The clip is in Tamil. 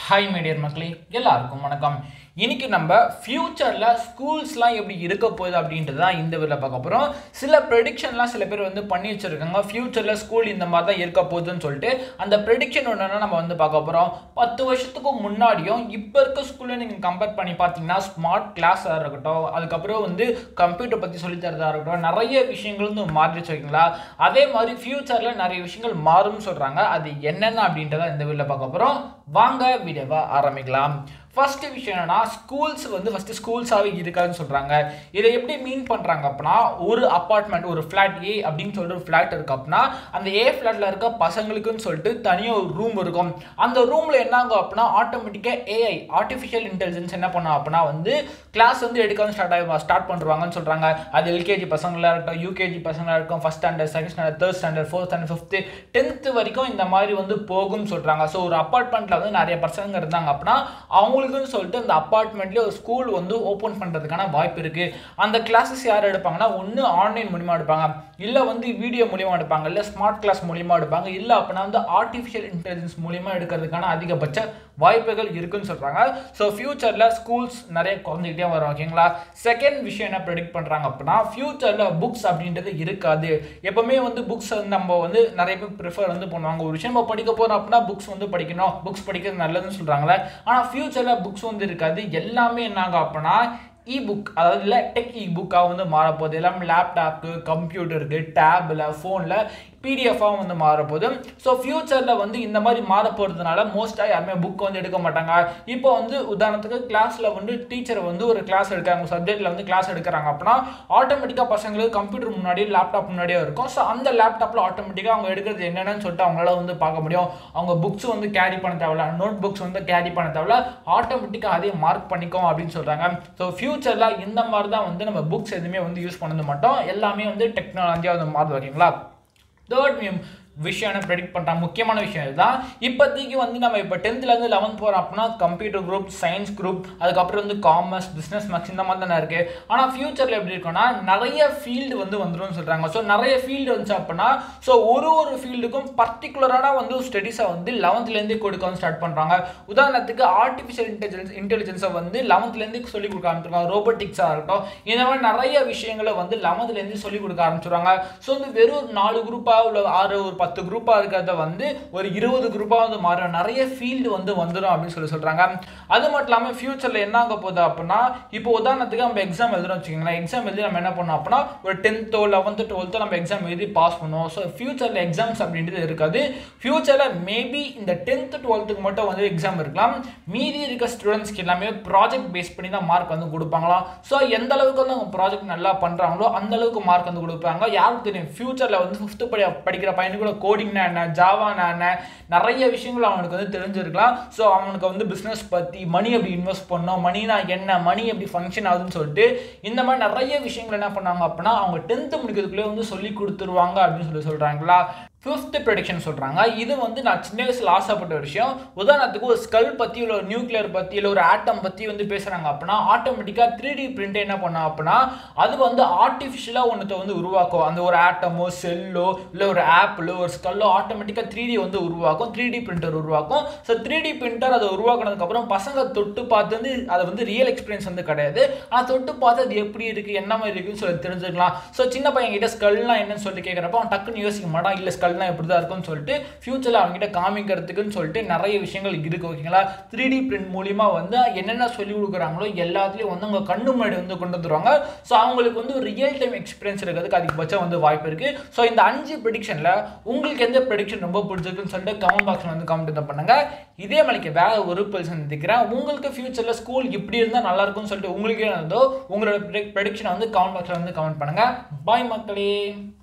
ஹாய் மீடியர் மக்களே எல்லாருக்கும் வணக்கம் இன்னைக்கு நம்ம ஃப்யூச்சரில் ஸ்கூல்ஸ்லாம் எப்படி இருக்க போகுது அப்படின்றது தான் இந்த வீடியோவில் பார்க்க போகிறோம் சில ப்ரெடிக்ஷன்லாம் சில பேர் வந்து பண்ணி வச்சுருக்காங்க ஃப்யூச்சரில் ஸ்கூல் இந்த மாதிரி தான் இருக்க போகுதுன்னு சொல்லிட்டு அந்த ப்ரெடிக்ஷன் ஒன்றுனா நம்ம வந்து பார்க்க போகிறோம் பத்து வருஷத்துக்கு முன்னாடியும் இப்போ இருக்க ஸ்கூலில் நீங்கள் கம்பேர் பண்ணி பார்த்தீங்கன்னா ஸ்மார்ட் கிளாஸாக இருக்கட்டும் அதுக்கப்புறம் வந்து கம்ப்யூட்டர் பற்றி சொல்லி தரதா இருக்கட்டும் நிறைய விஷயங்கள் வந்து மாறிச்சு வைங்களா அதே மாதிரி ஃப்யூச்சரில் நிறைய விஷயங்கள் மாறும்னு சொல்கிறாங்க அது என்னென்ன அப்படின்றத இந்த வீடியோவில் பார்க்க போகிறோம் வாங்க வீடியோவை ஆரம்பிக்கலாம் ஃபர்ஸ்ட் விஷயம் என்னன்னா ஸ்கூல்ஸ் வந்து ஃபர்ஸ்ட் ஸ்கூல்ஸாகவே இருக்காதுன்னு சொல்கிறாங்க இதை எப்படி மீன் பண்ணுறாங்க அப்படின்னா ஒரு அப்பார்ட்மெண்ட் ஒரு ஃப்ளாட் ஏ அப்படின்னு சொல்லிட்டு ஒரு ஃப்ளாட் இருக்கு அப்படின்னா அந்த ஏ ஃப்ளாட்டில் இருக்க பசங்களுக்குன்னு சொல்லிட்டு தனியாக ஒரு ரூம் இருக்கும் அந்த ரூமில் என்ன ஆகும் அப்படின்னா ஆட்டோமேட்டிக்காக ஏஐ ஆர்டிஃபிஷியல் இன்டெலிஜென்ஸ் என்ன பண்ணும் அப்படின்னா வந்து கிளாஸ் வந்து எடுக்க ஸ்டார்ட் ஆகி ஸ்டார்ட் பண்ணுவாங்கன்னு சொல்கிறாங்க அது எல்கேஜி பசங்களாக இருக்கட்டும் யூகேஜி பசங்களாக இருக்கும் first standard second standard third standard fourth standard fifth tenth வரைக்கும் இந்த மாதிரி வந்து போகும்னு சொல்கிறாங்க ஸோ ஒரு அப்பார்ட்மெண்ட்டில் வந்து நிறைய பசங்க இருந்தாங்க அப்படின்னா அவங்களுக்குன்னு சொல்லிட்டு அந்த அப்பார்ட்மெண்ட்லேயே ஒரு ஸ்கூல் வந்து ஓப்பன் பண்ணுறதுக்கான வாய்ப்பு இருக்குது அந்த கிளாஸஸ் யார் எடுப்பாங்கன்னா ஒன்று ஆன்லைன் மூலிமா எடுப்பாங்க இல்லை வந்து வீடியோ மூலிமா எடுப்பாங்க இல்லை ஸ்மார்ட் கிளாஸ் மூலிமா எடுப்பாங்க இல்லை அப்படின்னா வந்து ஆர்டிஃபிஷியல் இன்டெலிஜென்ஸ் மூலிமா எடுக்கிறதுக்கான அதிகபட்ச வாய்ப்புகள் இருக்குன்னு சொல்கிறாங்க ஸோ ஃப்யூச்சரில் ஸ்கூல்ஸ் நிறைய குறைஞ்சிக்கிட்டே வரும் ஓகேங்களா செகண்ட் விஷயம் என்ன ப்ரெடிக்ட் பண்ணுறாங்க அப்படின்னா ஃப்யூச்சரில் புக்ஸ் அப்படின்றது இருக்காது எப்போவுமே வந்து புக்ஸ் நம்ம வந்து நிறைய பேர் ப்ரிஃபர் வந்து பண்ணுவாங்க ஒரு விஷயம் நம்ம படிக்க போகிறோம் அப்படின்னா புக்ஸ் வந்து படிக்கணும் புக்ஸ் படிக்கிறது நல்லதுன்னு சொல்கிறாங்களே ஆனால் ஃப்யூச்சரில் புக்ஸ் வந்து இருக்காது எல்லாமே என்னாங்க அப்படின்னா இ புக் அதாவது இல்லை டெக் இ புக்காக வந்து மாறப்போகுது எல்லாமே லேப்டாப்பு கம்ப்யூட்டருக்கு டேபில் ஃபோனில் பிடிஎஃபாக வந்து மாறப்போகுது ஸோ ஃப்யூச்சரில் வந்து இந்த மாதிரி மாற போகிறதுனால மோஸ்ட்டாக யாருமே புக் வந்து எடுக்க மாட்டாங்க இப்போ வந்து உதாரணத்துக்கு கிளாஸில் வந்து டீச்சர் வந்து ஒரு கிளாஸ் எடுக்கிறாங்க சப்ஜெக்டில் வந்து கிளாஸ் எடுக்கிறாங்க அப்படின்னா ஆட்டோமேட்டிக்காக பசங்களுக்கு கம்ப்யூட்டர் முன்னாடி லேப்டாப் முன்னாடியே இருக்கும் ஸோ அந்த லேப்டாப்பில் ஆட்டோமேட்டிக்காக அவங்க எடுக்கிறது என்னென்னு சொல்லிட்டு அவங்களால வந்து பார்க்க முடியும் அவங்க புக்ஸ் வந்து கேரி பண்ண தேவையில்ல நோட் புக்ஸ் வந்து கேரி பண்ண தேவையில்ல ஆட்டோமேட்டிக்காக அதே மார்க் பண்ணிக்கும் அப்படின்னு சொல்கிறாங்க ஸோ ஃப்யூச்சரில் இந்த மாதிரி தான் வந்து நம்ம புக்ஸ் எதுவுமே வந்து யூஸ் பண்ணது மாட்டோம் எல்லாமே வந்து டெக்னாலஜியாக வந்து மாறுது ஓகேங்களா தேர்ட் விஷயம் என்ன ப்ரெடிக்ட் பண்ணுறாங்க முக்கியமான விஷயம் இதுதான் இப்போதைக்கு வந்து நம்ம இப்போ டென்த்லேருந்து லெவன்த் போகிறோம் அப்படின்னா கம்ப்யூட்டர் குரூப் சயின்ஸ் குரூப் அதுக்கப்புறம் வந்து காமர்ஸ் பிஸ்னஸ் மேக்ஸ் இந்த மாதிரி தானே இருக்குது ஆனால் ஃப்யூச்சரில் எப்படி இருக்குன்னா நிறைய ஃபீல்டு வந்து வந்துடும் சொல்கிறாங்க ஸோ நிறைய ஃபீல்டு வந்துச்சு அப்படின்னா ஸோ ஒரு ஒரு ஃபீல்டுக்கும் பர்டிகுலரான வந்து ஸ்டடீஸை வந்து லெவன்த்லேருந்தே கொடுக்க வந்து ஸ்டார்ட் பண்ணுறாங்க உதாரணத்துக்கு ஆர்டிஃபிஷியல் இன்டெலிஜென்ஸ் இன்டெலிஜென்ஸை வந்து லெவன்த்லேருந்து சொல்லிக் கொடுக்க ஆரம்பிச்சிருக்காங்க ரோபோட்டிக்ஸாக இருக்கட்டும் இந்த மாதிரி நிறைய விஷயங்களை வந்து லெவன்த்லேருந்து சொல்லிக் கொடுக்க ஆரம்பிச்சிருவாங்க ஸோ வந்து வெறும் நாலு குரூப்பாக உள்ள ஆறு ஒரு பத்து குரூப்பாக இருக்கிறத வந்து ஒரு இருபது குரூப்பாக வந்து மாறும் நிறைய ஃபீல்டு வந்து வந்துடும் அப்படின்னு சொல்லி சொல்கிறாங்க அது மட்டும் இல்லாமல் ஃபியூச்சரில் என்ன ஆக போகுது அப்படின்னா இப்போ உதாரணத்துக்கு நம்ம எக்ஸாம் எழுதுறோம் வச்சுக்கோங்களேன் எக்ஸாம் எழுதி நம்ம என்ன பண்ணோம் அப்படின்னா ஒரு டென்த்தோ லெவன்த்து டுவெல்த்தோ நம்ம எக்ஸாம் எழுதி பாஸ் பண்ணுவோம் ஸோ ஃபியூச்சரில் எக்ஸாம்ஸ் அப்படின்றது இருக்காது ஃபியூச்சரில் மேபி இந்த டென்த்து டுவெல்த்துக்கு மட்டும் வந்து எக்ஸாம் இருக்கலாம் மீதி இருக்க ஸ்டூடெண்ட்ஸ்க்கு எல்லாமே ப்ராஜெக்ட் பேஸ் பண்ணி தான் மார்க் வந்து கொடுப்பாங்களாம் ஸோ எந்த அளவுக்கு வந்து அவங்க ப்ராஜெக்ட் நல்லா பண்ணுறாங்களோ அந்த அளவுக்கு மார்க் வந்து கொடுப்பாங்க யாருக்கு தெரியும் ஃபியூச்சரில் வந்து ஃபிஃப்த்து படி படிக்கிற பையனுக்கு கூட கோடிங்னா என்ன ஜாவானா என்ன நிறைய விஷயங்கள் அவனுக்கு வந்து தெரிஞ்சிருக்கலாம் ஸோ அவனுக்கு வந்து பிஸ்னஸ் பற்றி மணி எப்படி இன்வெஸ்ட் பண்ணோம் மணினா என்ன மணி எப்படி ஃபங்க்ஷன் ஆகுதுன்னு சொல்லிட்டு இந்த மாதிரி நிறைய விஷயங்கள் என்ன பண்ணாங்க அப்படின்னா அவங்க டென்த்து முடிக்கிறதுக்குள்ளே வந்து சொல்லி கொடுத்துருவாங்க அப்படின்னு சொல்லி சொல்கிறாங்களா ஃபிஃப்த் ப்ரொடிக்ஷன் சொல்கிறாங்க இது வந்து நான் சின்ன வயசில் ஆசைப்பட்ட ஒரு விஷயம் உதாரணத்துக்கு ஒரு ஸ்கல் பற்றி இல்லை ஒரு நியூக்ளியர் பற்றி இல்லை ஒரு ஆட்டம் பற்றி வந்து பேசுகிறாங்க அப்படின்னா ஆட்டோமேட்டிக்காக த்ரீ டி பிரிண்ட் என்ன பண்ணா அப்படின்னா அது வந்து ஆர்டிஃபிஷியலாக ஒன்றத்தை வந்து உருவாக்கும் அந்த ஒரு ஆட்டமோ செல்லோ இல்லை ஒரு ஆப்பிளோ ஒரு ஸ்கல்லோ ஆட்டோமேட்டிக்காக த்ரீ டி வந்து உருவாக்கும் த்ரீ டி பிரிண்டர் உருவாக்கும் ஸோ த்ரீ டி பிரிண்டர் அதை உருவாக்குனதுக்கப்புறம் பசங்க தொட்டு பார்த்து வந்து அது வந்து ரியல் எக்ஸ்பீரியன்ஸ் வந்து கிடையாது ஆனால் தொட்டு பார்த்து அது எப்படி இருக்குது என்ன மாதிரி இருக்குன்னு சொல்லி தெரிஞ்சுக்கலாம் ஸோ சின்ன பையன் கிட்ட ஸ்கல்லாம் என்னன்னு சொல்லிட்டு கேட்குறப்ப அவன் டக்குன்னு யோசிக்க மாட்டான் இல்லை ஸ்கல்னா எப்படி தான் இருக்கும்னு சொல்லிட்டு ஃபியூச்சரில் அவங்ககிட்ட காமிக்கிறதுக்குன்னு சொல்லிட்டு நிறைய விஷயங்கள் இருக்குது ஓகேங்களா த்ரீ டி பிரிண்ட் மூலிமா வந்து என்னென்ன சொல்லி கொடுக்குறாங்களோ எல்லாத்துலேயும் வந்து அவங்க கண்ணு முன்னாடி வந்து கொண்டு வந்துருவாங்க ஸோ அவங்களுக்கு வந்து ஒரு ரியல் டைம் எக்ஸ்பீரியன்ஸ் இருக்கிறதுக்கு அதிகபட்சம் வந்து வாய்ப்பு இருக்குது ஸோ இந்த அஞ்சு ப்ரெடிக்ஷனில் உங்களுக்கு எந்த ப்ரெடிக்ஷன் ரொம்ப பிடிச்சிருக்குன்னு சொல்லிட்டு கமெண்ட் பாக்ஸில் வந்து கமெண்ட் பண்ணுங்க இதே மலைக்கு வேற ஒரு பர்சன் நினைக்கிறேன் உங்களுக்கு ஃபியூச்சரில் ஸ்கூல் இப்படி இருந்தால் நல்லா இருக்கும்னு சொல்லிட்டு உங்களுக்கு இருந்தோ உங்களோட ப்ரெடிக்ஷனை வந்து கமெண்ட் பாக்ஸில் வந்து கமெண்ட் பண்ணுங்க பாய் மக்களே